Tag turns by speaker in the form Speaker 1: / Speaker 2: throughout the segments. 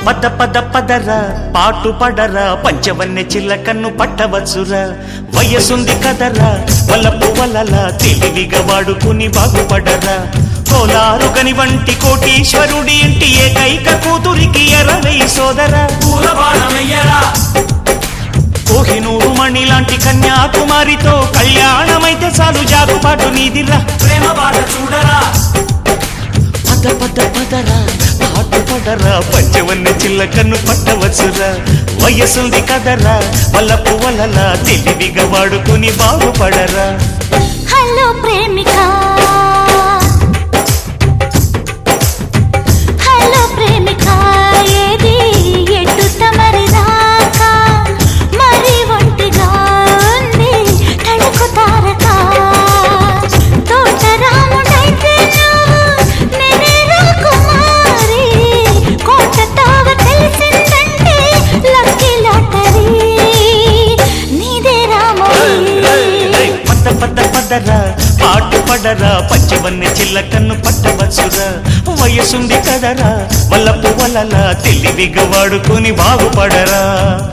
Speaker 1: పద పద పదరా పాటు పడరా పంచవన్నె చిల్లకన్ను పట్టవచ్చురా వయసుంది కదరా వలపు వలలా తెలివిగా వాడుకుని బాగుపడరా కోలారు గని వంటి కోటీశ్వరుడి ఇంటి ఏకైక కూతురికి ఎరవై సోదరా
Speaker 2: పూలబాణమయ్యరా
Speaker 1: కోహినూరు మణి లాంటి కన్యాకుమారితో కళ్యాణమైతే చాలు జాగుపాటు నీదిరా
Speaker 2: ప్రేమ బాట చూడరా
Speaker 1: పద పద పదరా పాటు పడరా పంచవన్నె చిల్లకన్ను పట్టవచ్చురా వయసుంది కదరా వల్లపు వలలా తెలివిగా వాడుకుని బాగుపడరా
Speaker 3: హలో ప్రేమిక హలో ప్రేమిక ఏది ఎటు తమరి దాకా మరి ఒంటిగా ఉంది తడుకు తారక తోటరాముడైతే నువ్వు నేనే రాకుమారి కోట తావ తెలిసిందంటే లక్కీ లాటరీ నీదే రామోయి
Speaker 1: పద పద పదరా పాటు పడరా పంచవన్నె చిల్లకన్ను పట్టవచ్చురా వయసుంది కదరా వల్లపు వలలా తెలివిగా వాడుకుని బాగుపడరా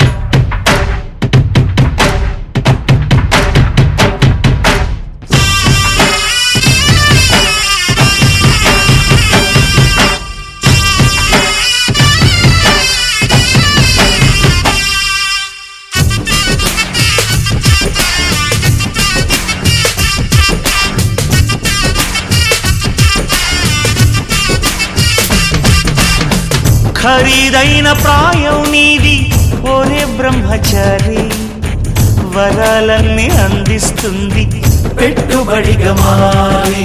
Speaker 1: ఖరీదైన ప్రాయం నీది ఓరే బ్రహ్మచారి వరాలన్నీ అందిస్తుంది పెట్టుబడిగా మారి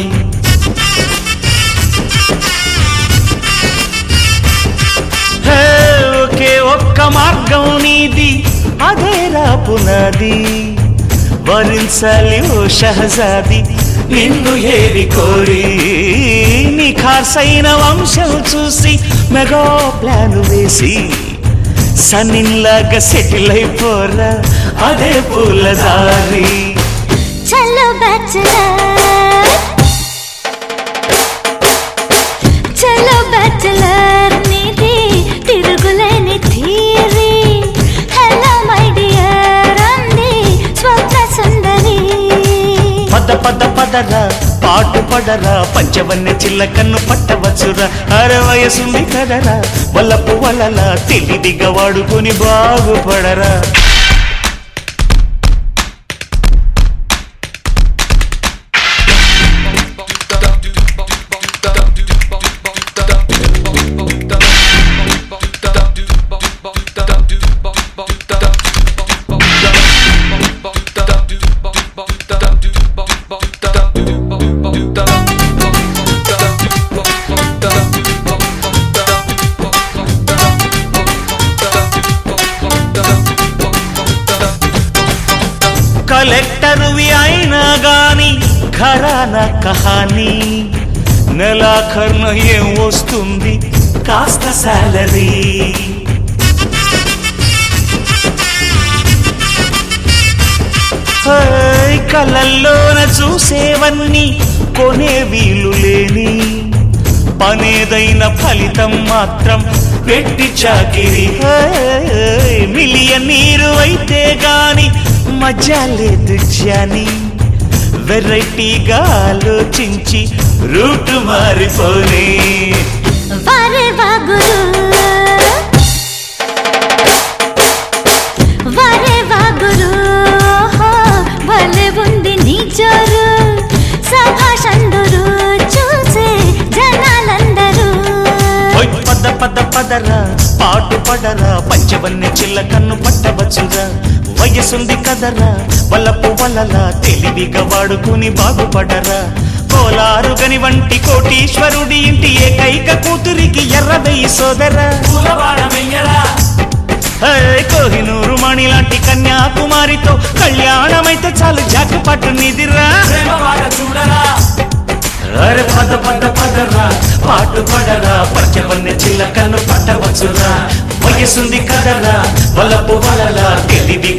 Speaker 1: హే, ఒకే ఒక్క మార్గం నీది అదేరా పునాది వరించాలి ఓ షహజాది నిన్ను ఏరి కోరి నీ ఖాసైన వంశం చూసి మెగా ప్లాన్ వేసి సన్నిన్లాగా సెటిల్ అయిపోరా అదే పూల దారి
Speaker 3: చలో బ్యాచులర్ చలో బ్యాచులర్ నీది తిరుగులేని థీరీ హలో మై డియర్ అంది స్వప్న సుందరి
Speaker 1: పద పద పదరా పాటు పడరా పంచవన్నె చిల్లకన్ను పట్టవచ్చురా అర వయసుంది కదరా వల్లపు వలలా తెలివిగా వాడుకొని బాగుపడరా కలెక్టర్వి అయినా గాని ఘరానా కహానీ నెలాఖరున ఏం వస్తుంది కాస్త సాలరీ హేయ్, కలల్లోన చూసేవన్నీ కొనే వీలు లేని పనేదైన ఫలితం మాత్రం పెట్టి చాకిరి హేయ్, మిలియన్ నీరు అయితే గాని మజా లేదు జాని వెరైటీగా ఆలోచించి రూట్ మారిపోనీ
Speaker 3: వారే వాగురు వారే వాగురు హో, భలే ఉంది నీ జోరు సభాషందురు చూసే జనాలందరూ
Speaker 1: ఓయ్ పద పద పదరా పాటు పడరా పంచవన్నె చిల్లకన్ను పట్టవచ్చురా వయసుంది కదరా వలపు వలలా తెలివిగా వాడుకుని బాగుపడరా కోలారు గని వంటి కోటీశ్వరుడి ఇంటి ఏకైక కూతురికి ఎర్రబెయ్యి సోదరా
Speaker 2: పూలబాణమయ్యరా
Speaker 1: హే, కోహినూరు మణి లాంటి కన్యాకుమారితో కళ్యాణమైతే చాలు జాకపాటు నిదిరా
Speaker 2: ప్రేమ బాట చూడరా
Speaker 1: అరే పద పద పదరా పాటు పడరా పంచవన్నె చిల్లకన్ను పట్టవచ్చురా వయసుంది కదరా వలపు వలలా తెలివి